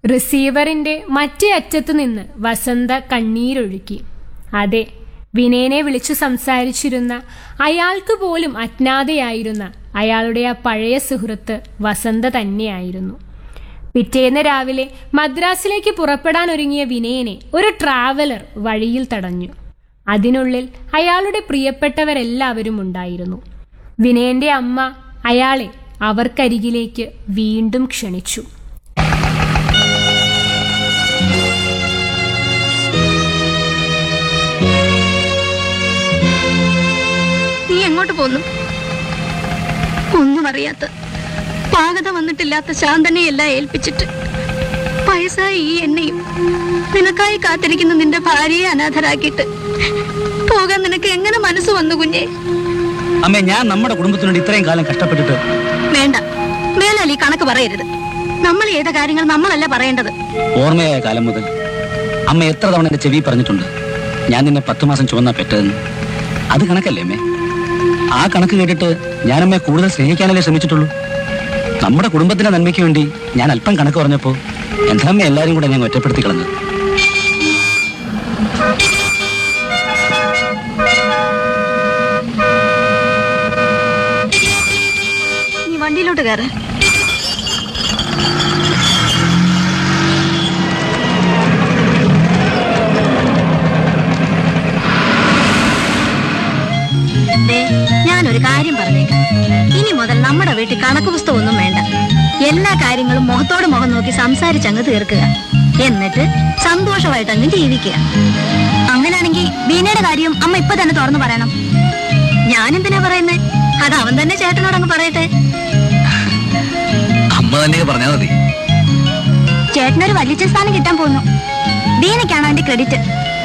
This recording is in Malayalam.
റിസീവറിന്റെ മറ്റേ അറ്റത്തു നിന്ന് വസന്ത കണ്ണീരൊഴുക്കി അതെ വിനയനെ വിളിച്ചു സംസാരിച്ചിരുന്ന അയാൾക്ക് പോലും അജ്ഞാതയായിരുന്ന അയാളുടെ ആ പഴയ സുഹൃത്ത് വസന്ത തന്നെയായിരുന്നു പിറ്റേന്ന് രാവിലെ മദ്രാസിലേക്ക് പുറപ്പെടാൻ ഒരുങ്ങിയ വിനയനെ ഒരു ട്രാവലർ വഴിയിൽ തടഞ്ഞു അതിനുള്ളിൽ അയാളുടെ പ്രിയപ്പെട്ടവരെല്ലാവരും ഉണ്ടായിരുന്നു വിനയന്റെ അമ്മ അയാളെ അവർക്കരികിലേക്ക് വീണ്ടും ക്ഷണിച്ചു നീ എങ്ങോട്ട് പോന്നു ഒന്നും അറിയാത്ത പാകത വന്നിട്ടില്ലാത്ത ശാന്തനെയെല്ലാം ഏൽപ്പിച്ചിട്ട് വയസ്സായ ഈ എന്നെയും നിനക്കായി കാത്തിരിക്കുന്ന നിന്റെ ഭാര്യയെ അനാഥരാക്കിയിട്ട് പോകാൻ നിനക്ക് എങ്ങനെ മനസ്സ് വന്നു കുഞ്ഞെ അമ്മേ ഞാൻ നമ്മുടെ കുടുംബത്തിന് വേണ്ടി ഇത്രയും കാലം കഷ്ടപ്പെട്ടിട്ട് വേണ്ട മേലാൽ ഈ കണക്ക് പറയരുത് നമ്മൾ ചെയ്ത കാര്യങ്ങൾ നമ്മളല്ല പറയേണ്ടത് ഓർമ്മയായ കാലം മുതൽ അമ്മ എത്ര തവണ എന്റെ ചെവി പറഞ്ഞിട്ടുണ്ട് ഞാൻ നിന്നെ പത്ത് മാസം ചുവന്നാ പെട്ടതെന്ന് അത് കണക്കല്ലേ അമ്മേ ആ കണക്ക് കേട്ടിട്ട് ഞാൻ അമ്മയെ കൂടുതൽ സ്നേഹിക്കാനല്ലേ ശ്രമിച്ചിട്ടുള്ളൂ നമ്മുടെ കുടുംബത്തിന്റെ നന്മയ്ക്ക് വേണ്ടി ഞാൻ അല്പം കണക്ക് പറഞ്ഞപ്പോ എന്താ അമ്മ എല്ലാരും കൂടെ ഞാൻ ഒറ്റപ്പെടുത്തി കളഞ്ഞത് നീ വണ്ടിയിലോട്ട് കയറ് ദേ, ഞാനൊരു കാര്യം പറഞ്ഞേക്കാം ഇനി മുതൽ നമ്മുടെ വീട്ടിൽ കണക്ക് പുസ്തകമൊന്നും വേണ്ട എല്ലാ കാര്യങ്ങളും മുഖത്തോട് മുഖം നോക്കി സംസാരിച്ചങ്ങ് തീർക്കുക എന്നിട്ട് സന്തോഷമായിട്ട് അങ്ങ് ജീവിക്കുക അങ്ങനെയാണെങ്കിൽ ബീനയുടെ കാര്യം അമ്മ ഇപ്പൊ തന്നെ തുറന്നു പറയണം ഞാനെന്തിനാ പറയുന്നേ അത് അവൻ തന്നെ ചേട്ടനോട് അങ്ങ് പറയട്ടെ അമ്മ തന്നെ പറഞ്ഞാൽ മതി ചേട്ടനൊരു വലിയ സ്ഥാനം കിട്ടാൻ പോകുന്നു ബീനയ്ക്കാണ് അതിന്റെ ക്രെഡിറ്റ്